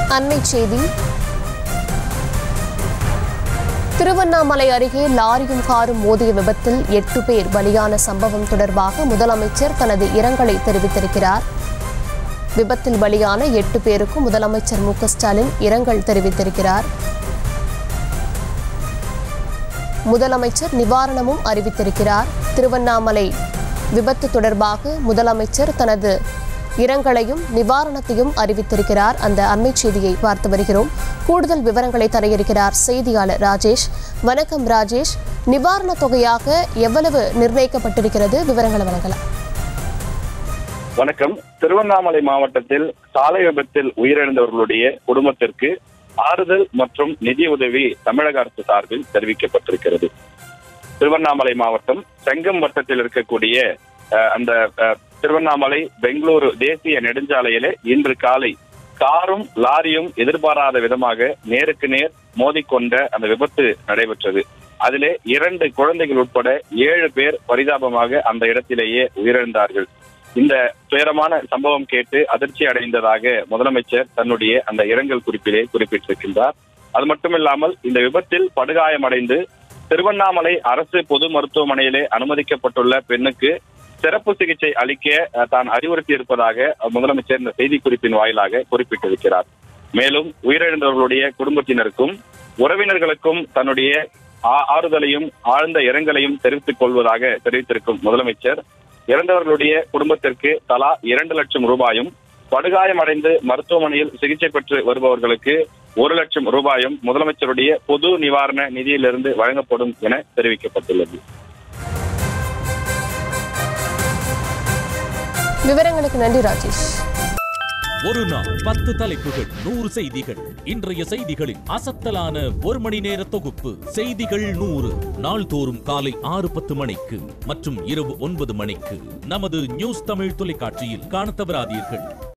அண்மைச் செய்தி திருவண்ணாமலை அருகே லாரியும் காரும் மோதிய விபத்தில் எட்டு பேர் பலியான சம்பவம் தொடர்பாக முதலமைச்சர் தனது இரங்கலை தெரிவித்திருக்கிறார் விபத்தில் பலியான எட்டு பேருக்கும் முதலமைச்சர் மு க ஸ்டாலின் இரங்கல் தெரிவித்திருக்கிறார் முதலமைச்சர் நிவாரணமும் அறிவித்திருக்கிறார் திருவண்ணாமலை விபத்து தொடர்பாக முதலமைச்சர் தனது இரங்கலையும் நிவாரணத்தையும் அறிவித்திருக்கிறார் அந்த அண்மைச் செய்தியை பார்த்து வருகிறோம் கூடுதல் விவரங்களை தர இருக்கிறார் செய்தியாளர் ராஜேஷ் வணக்கம் ராஜேஷ் நிவாரணத் தொகையாக எவ்வளவு நிர்ணயிக்கப்பட்டிருக்கிறது விவரங்களை வழங்கலாம் வணக்கம் திருவண்ணாமலை மாவட்டத்தில் சாலை விபத்தில் உயிரிழந்தவர்களுடைய குடும்பத்திற்கு ஆறுதல் மற்றும் நிதி உதவி தமிழக அரசு சார்பில் தெரிவிக்கப்பட்டிருக்கிறது திருவண்ணாமலை மாவட்டம் செங்கம் வட்டத்தில் இருக்கக்கூடிய அஹ், அந்த அஹ், திருவண்ணாமலை பெங்களூரு தேசிய நெடுஞ்சாலையிலே இன்று காலை காரும் லாரியும் எதிர்பாராத விதமாக நேருக்கு நேர் மோதிக்கொண்ட அந்த விபத்து நடைபெற்றது அதிலே இரண்டு குழந்தைகள் உட்பட ஏழு பேர் பரிதாபமாக அந்த இடத்திலேயே உயிரிழந்தார்கள் இந்த துயரமான சம்பவம் கேட்டு அதிர்ச்சி அடைந்ததாக முதலமைச்சர் தன்னுடைய அந்த இரங்கல் குறிப்பிலே குறிப்பிட்டிருக்கின்றார் அது மட்டுமில்லாமல் இந்த விபத்தில் படுகாயமடைந்து திருவண்ணாமலை அரசு பொது மருத்துவமனையிலே அனுமதிக்கப்பட்டுள்ள பெண்ணுக்கு சிறப்பு சிகிச்சை அளிக்க அஹ், தான் அறிவுறுத்தி இருப்பதாக அஹ், முதலமைச்சர் இந்த செய்திக்குறிப்பின் வாயிலாக குறிப்பிட்டிருக்கிறார் மேலும் உயிரிழந்தவர்களுடைய குடும்பத்தினருக்கும் உறவினர்களுக்கும் தன்னுடைய ஆ- ஆறுதலையும் ஆழ்ந்த இரங்கலையும் தெரிவித்துக் கொள்வதாக தெரிவித்திருக்கும் முதலமைச்சர் இறந்தவர்களுடைய குடும்பத்திற்கு தலா இரண்டு லட்சம் ரூபாயும் படுகாயமடைந்து மருத்துவமனையில் சிகிச்சை பெற்று வருபவர்களுக்கு ஒரு லட்சம் ரூபாயும் முதலமைச்சருடைய பொது நிவாரண நிதியிலிருந்து வழங்கப்படும் என தெரிவிக்கப்பட்டுள்ளது விவரங்களுக்கு நன்றி ராஜேஷ் ஒரு நாள் பத்து தலைப்புகள் நூறு செய்திகள் இன்றைய செய்திகளின் அசத்தலான ஒரு மணி நேர தொகுப்பு செய்திகள் நூறு நாள்தோறும் காலை ஆறு பத்து மணிக்கு மற்றும் இரவு ஒன்பது மணிக்கு நமது நியூஸ் தமிழ் தொலைக்காட்சியில் காணத் தவறாதீர்கள்